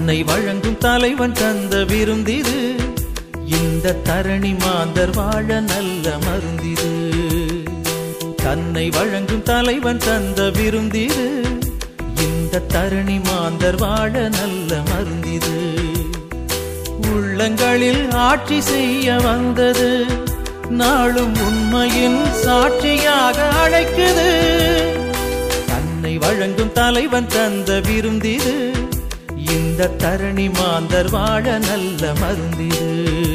தன்னை வழங்கும் தலைவன் தந்த விருந்திது இந்த தரணி மாந்தர் வாழ நல்ல மருந்திது தன்னை வழங்கும் தலைவன் தந்த விருந்திது இந்த தரணி மாந்தர் வாழ நல்ல மருந்திது உள்ளங்களில் ஆட்சி செய்ய வந்தது நாளும் உண்மையின் சாட்சியாக அழைக்குது தன்னை வழங்கும் தலைவன் தந்த விருந்திது இந்த தரணி மாந்தர் வாழ நல்ல மருந்திது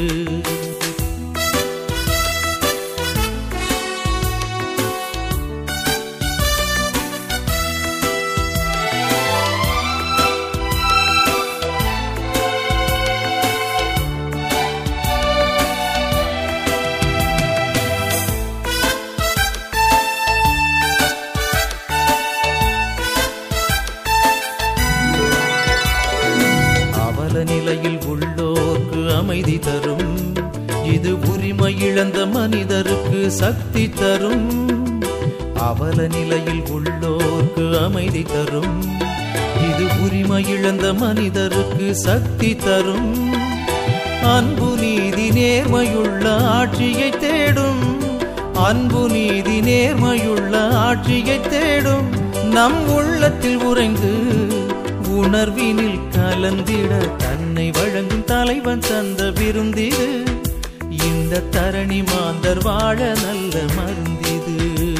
அவல நிலையில் உள்ளோர்க்கு அமைதி தரும் இது உரிமை இழந்த மனிதருக்கு சக்தி தரும் அவல நிலையில் உள்ளோர்க்கு அமைதி தரும் இது உரிமை இழந்த மனிதருக்கு சக்தி தரும் அன்பு நீதி நேர்மையுள்ள ஆட்சியை தேடும் அன்பு நீதி நேர்மையுள்ள ஆட்சியை தேடும் நம் உள்ளத்தில் உறைந்து உணர்வினில் கலந்திட தன்னை வழங்கும் தலைவன் தந்த விருந்திது இந்த தரணி மாந்தர் வாழ நல்ல மருந்திது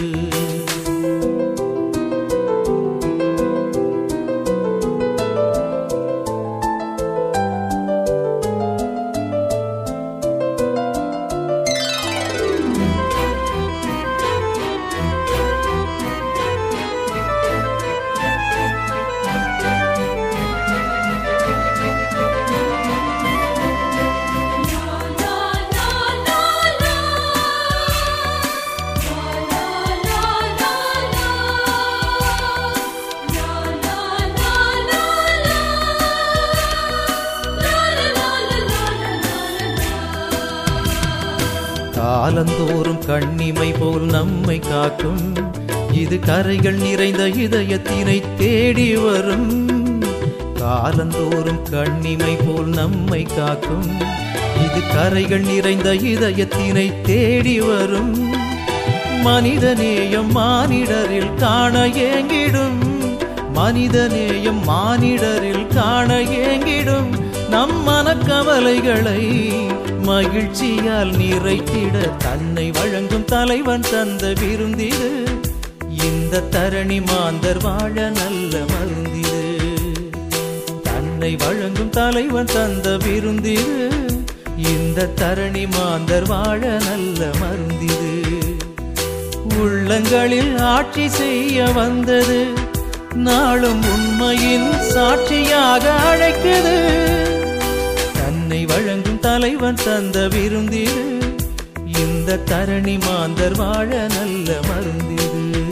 காலந்தோறும் கண்ணிமை போல் நம்மை காக்கும் இது கரைகள் நிறைந்த இதயத்தினை தேடி வரும் காலந்தோறும் கண்ணிமை போல் நம்மை காக்கும் இது கரைகள் நிறைந்த இதயத்தினை தேடி வரும் மனிதநேயம் மானிடரில் காண ஏங்கிடும் மனிதநேயம் மானிடரில் காண ஏங்கிடும் நம் மனக்கவலைகளை மகிழ்ச்சியால் நிறைத்திட தன்னை வழங்கும் தலைவன் தந்த விருந்திது இந்த தரணி மாந்தர் வாழ நல்ல மருந்திது தன்னை வழங்கும் தலைவன் தந்த விருந்திது இந்த தரணி மாந்தர் வாழ நல்ல மருந்திது உள்ளங்களில் ஆட்சி செய்ய வந்தது நாளும் உண்மையின் சாட்சியாக அழைக்குது தன்னை வழங்கும் தலைவன் தந்த விருந்திது இந்த தரணி மாந்தர் வாழ நல்ல மருந்திது